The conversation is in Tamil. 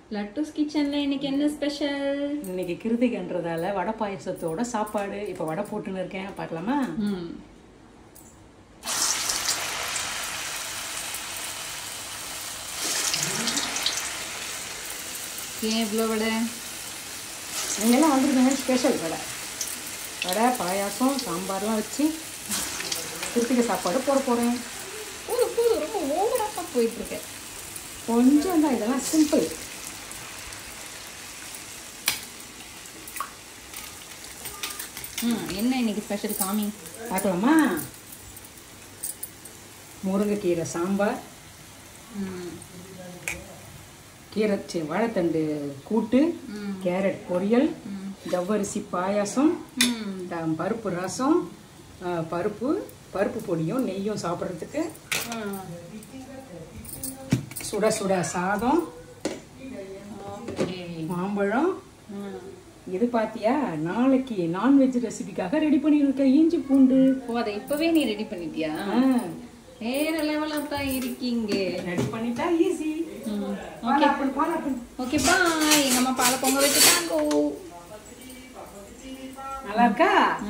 லட்டூஸ் கிச்சன்ல இன்னைக்கு என்ன ஸ்பெஷல் இன்னைக்கு கிருத்திகன்றதால வடை பாயசத்தோட சாப்பாடு இப்போ வடை போட்டுன்னு இருக்கேன் பார்க்கலாமா ம் ஏன் இவ்வளோ வடை இங்கெல்லாம் வந்துருக்காங்க ஸ்பெஷல் வடை வடை பாயாசம் சாம்பார்லாம் வச்சு கிருத்திகை சாப்பாடு போட போகிறேன் போது போது ரொம்ப ஓவராக போயிட்டு இருக்கு கொஞ்சம் தான் இதெல்லாம் சிம்பிள் ம் என்ன இன்னைக்கு ஸ்பெஷல் காமி பார்க்கலாமா முருங்கைக்கீரை சாம்பார் ம் கீரை சி, வாழைத்தண்டு கூட்டு ம். கேரட் பொரியல் ஜவ்வரிசி பாயாசம் ம் த- பருப்பு ரசம் ஆ, பருப்பு பருப்பு பொடியும் நெய்யும் சாப்பிட்றதுக்கு சுட சுட சாதம் ஓகே மாம்பழம் ம் இது பாத்தியா நாளைக்கு நான்வெஜ் ரெசிபிக்காக ரெடி பண்ணியிருக்கேன் இஞ்சி பூண்டு ஓ அதை இப்பவே நீ ரெடி பண்ணிட்டியா வேற லெவலில் தான் இருக்கீங்க ரெடி பண்ணிட்டா ஈஸி ம் பாலாப்பன் பாலாப்பன் ஓகே பாய் எங்க அம்மா பாலை பொங்க வச்சுட்டாங்கோ நல்லா இருக்கா ம்